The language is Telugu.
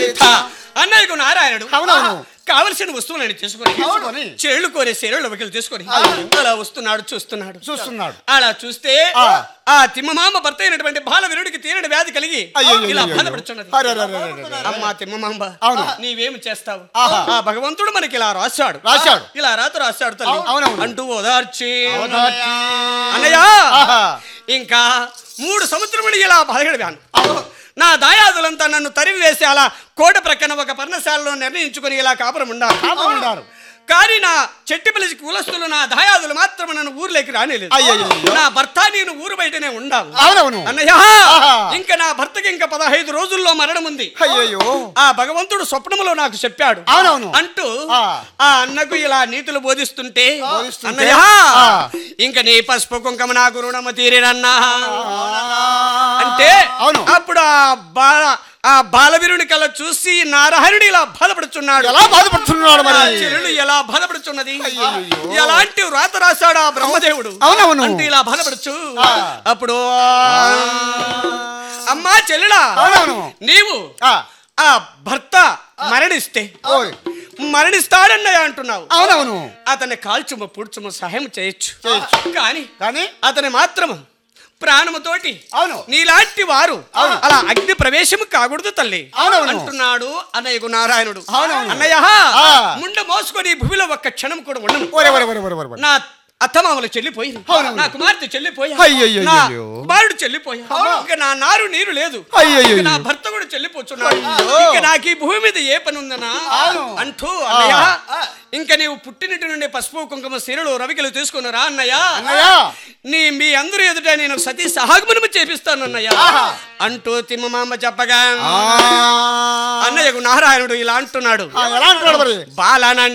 అంతా అన్నయ్యకు నారాయణుడు అవునవును. కావలసిన వస్తువులని తీసుకొని తీసుకొని. చెళ్ళు కోరే శరీరంలో ఒకరు తీసుకొని అలా వస్తున్నాడు చూస్తున్నాడు చూస్తున్నాడు. అలా చూస్తే ఆ. ఆ తిమ్మమాంబ భర్త అయినటువంటి బాలవీరుడికి తీరని వ్యాధి కలిగి అయ్యయ్యయ్యయ్యో. ఇలా బాధపడుచున్నది అరే, అరే, అరే, అరే, అరే. అమ్మా తిమ్మమాంబ అవును. నీవేమి చేస్తావు ఆహా. ఆ భగవంతుడు మనకి ఇలా రాశాడు రాశాడు. ఇలా రాత రాశాడు తల్లి అవునవును. అంటూ ఓదార్చి ఓదార్చి. అన్నయ్య ఆహా. ఇంకా మూడు సంవత్సరములు ఇలా బాధగడివాను నా దాయాదులంతా నన్ను తరిమి వేసి అలా కోట ప్రక్కన ఒక పర్ణశాలలో నిర్ణయించుకొని ఇలా కాపురం ఉండాలి కాపురం ఉండారు. కానీ నా చెట్టిపల్లి కులస్తులు నా దాయాదులు మాత్రం నన్ను ఊర్లోకి రానిలేదు అయ్యయ్యయ్యో. నా భర్త నేను ఊరు బయటనే ఉండాలి అవునవును అన్నయ్య ఆహా. ఇంకా నా భర్తకి ఇంకా పదహైదు రోజుల్లో మరణం ఉంది అయ్యయ్యో ఆ భగవంతుడు స్వప్నములో నాకు చెప్పాడు అవునవును. అంటూ ఆ. ఆ అన్నకు ఇలా నీతులు బోధిస్తుంటే బోధిస్తుంటే, అన్నయ్య ఆ. ఇంక నీ పసుపు కుంకుమ నాకు రుణము తీరేనన్నా అంటే అవును. అప్పుడు ఆ బాల ఆ బాలవీరుని కళ్ళ చూసి నారాయణుడు ఇలా బాధపడుచున్నాడు ఎలా బాధపడుతున్నాడు ఆ మరి చెల్లెలు ఎలా బాధపడుచున్నది అయ్యయ్యో. ఎలాంటి వ్రాత రాశాడు ఆ బ్రహ్మదేవుడు అవునవును. అంటూ ఇలా బాధపడచ్చు ఆ. అప్పుడు అమ్మా చెల్లెలా అవునవును. నీవు ఆ, ఆ భర్త మరణిస్తే ఓయ్. మరణిస్తాడన్నయ్య అంటున్నావు అవునవును అతన్ని కాల్చుమ పూడ్చుమ సహాయం చేయొచ్చు చేయొచ్చు. కానీ కానీ అతని మాత్రము ప్రాణముతోటి అవును. నీలాంటి వారు అవును. అలా అగ్ని ప్రవేశము కాకూడదు తల్లి అవునవును. అంటున్నాడు అన్నయ్యకు నారాయణుడు అవునవును. అన్నయ్య ఆ. ముండ మోసుకొని భూమిలో ఒక్క క్షణం కూడా ఉండను ఒరే ఒరే ఒరే ఒరే ఒరే ఒరే. నా అత్తమామలు చెల్లిపోయి అవునవును. నా కుమార్తె చెల్లిపోయా అయ్యయ్యయ్యో. నా కుమారుడు చెల్లిపోయా ఇంకా నా నారు నీరు లేదు అయ్యయ్యయ్యో. ఇంకా నా భర్త కూడా చెల్లిపోతున్నాడు ఇంకా నాకు ఈ భూమి మీద ఏ పని ఉందనా అవును. అంటూ అన్నయ్య ఇంకా నీవు పుట్టినటి నుండి పసుపు కుంకుమ సీరలు రవికలు తీసుకుని రా అన్నయ్య అన్నయ్య. నీ మీ అందరూ ఎదుట నేను సతీ సహాగమనము చేపిస్తాను అన్నయ్య అంటూ తిమ్మమామ చెప్పగా ఆ. అన్నయ్యకు నారాయణుడు ఇలా అంటున్నాడు ఆ, ఎలా అంటున్నాడు మరి బాలన